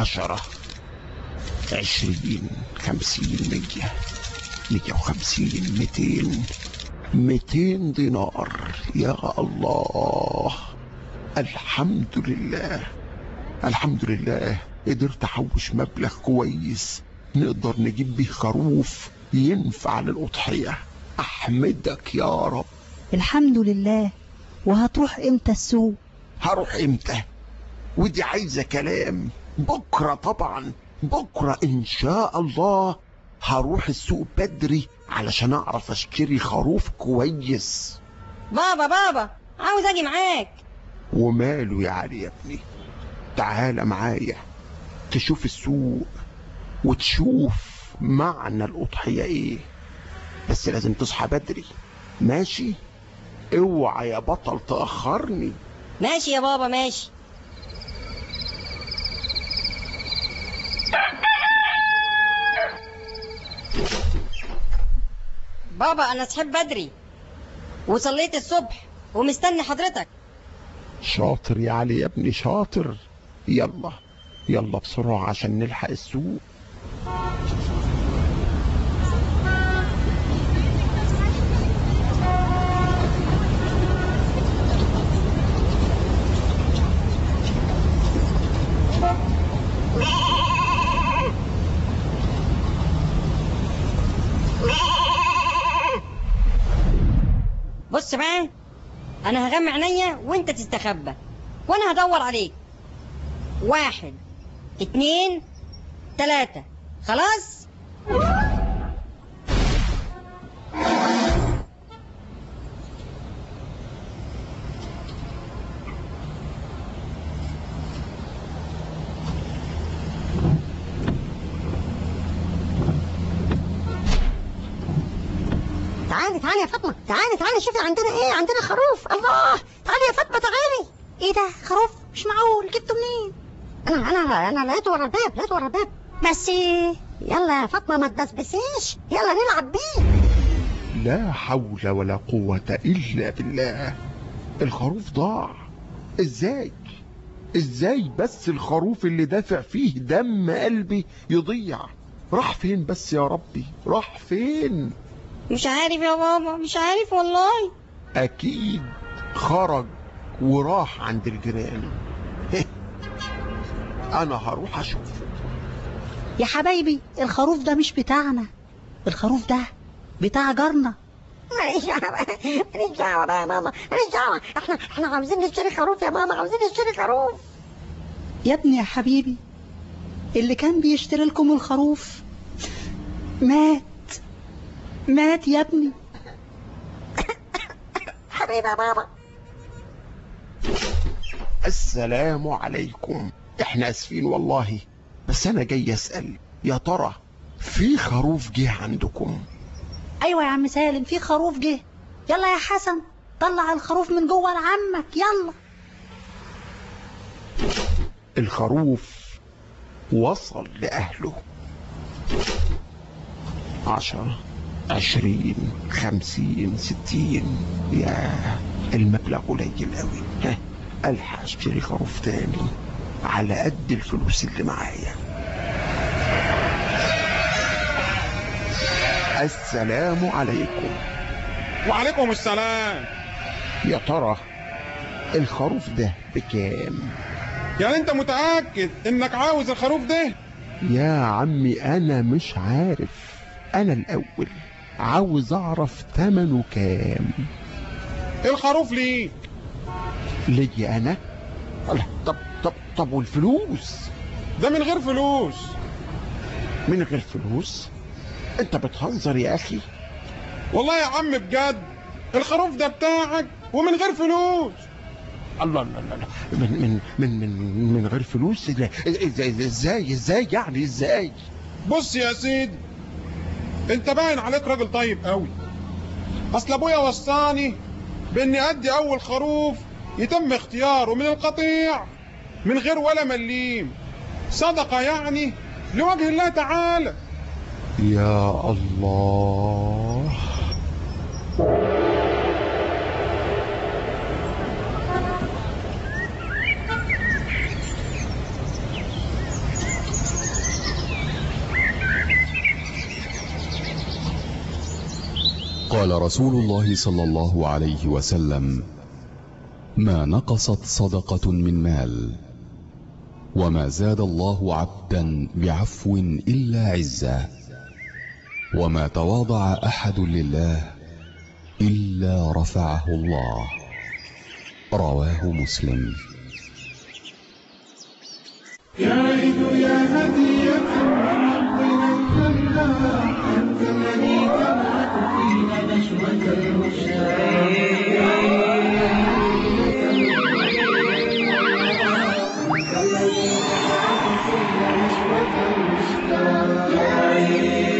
عشرة عشرين خمسين مية مية وخمسين ميتين ميتين دينار يا الله الحمد لله الحمد لله قدرت احوش مبلغ كويس نقدر نجيب بيه خروف ينفع للأضحية أحمدك يا رب الحمد لله وهتروح امتى السوق هروح امتى ودي عايزة كلام بكرة طبعا بكرة ان شاء الله هروح السوق بدري علشان اعرف اشتري خروف كويس بابا بابا عاوز اجي معاك وماله يا علي يا ابني تعال معايا تشوف السوق وتشوف معنى الأضحية ايه بس لازم تصحى بدري ماشي اوعى يا بطل تأخرني ماشي يا بابا ماشي بابا انا صحيت بدري وصليت الصبح ومستني حضرتك شاطر يا علي يا ابني شاطر يلا يلا بسرعة عشان نلحق السوق بص بقى انا هغمى عينيا وانت تستخبى وانا هدور عليك واحد اتنين تلاتة خلاص تعالي تعالي يا فاطمة تعالي تعالي شوفي عندنا ايه عندنا خروف الله تعالي يا فاطمة تعالي ايه ده خروف مش معقول جبته منين انا انا انا لقيته ورا الباب لقيته ورا الباب بس يلا يا فاطمة ما تبسبسيش يلا نلعب بيه لا حول ولا قوة إلا بالله الخروف ضاع ازاي ازاي بس الخروف اللي دافع فيه دم قلبي يضيع راح فين بس يا ربي راح فين مش عارف يا بابا مش عارف والله اكيد خرج وراح عند الجيران انا هروح اشوفه يا حبايبي الخروف ده مش بتاعنا الخروف ده بتاع جارنا ماليش دعوة ماليش دعوة بقى يا ماما ماليش دعوة احنا احنا عاوزين نشتري خروف يا ماما عاوزين نشتري خروف يا ابني يا حبيبي اللي كان بيشتري لكم الخروف مات مات يا ابني حبيبي يا ماما السلام عليكم احنا اسفين والله بس انا جاي اسأل يا ترى في خروف جه عندكم ايوه يا عم سالم في خروف جه يلا يا حسن طلع الخروف من جوه لعمك يلا الخروف وصل لأهله عشرة عشرين خمسين ستين يا المبلغ قليل قوي ها ألحق أشتري خروف تاني على قد الفلوس اللي معايا السلام عليكم وعليكم السلام يا ترى الخروف ده بكام يعني انت متأكد انك عاوز الخروف ده يا عمي انا مش عارف انا الاول عاوز اعرف ثمنه كام الخروف ليك ليا انا الله، طب طب طب والفلوس ده من غير فلوس من غير فلوس انت بتهزر يا اخي والله يا عم بجد الخروف ده بتاعك ومن غير فلوس الله الله الله الله. من من من من من غير فلوس لا، ازاي ازاي ازاي يعني ازاي بص يا سيدي انت باين عليك راجل طيب قوي اصل ابويا وصاني باني ادي اول خروف يتم اختياره من القطيع من غير ولا مليم صدقة يعني لوجه الله تعالى يا الله قال رسول الله صلى الله عليه وسلم ما نقصت صدقة من مال وما زاد الله عبدا بعفو إلا عزا وما تواضع أحد لله إلا رفعه الله رواه مسلم يا عيد يا هدية ربنا الخلاق أنت الذي تبعث فينا نشوة المشتاق يا عيد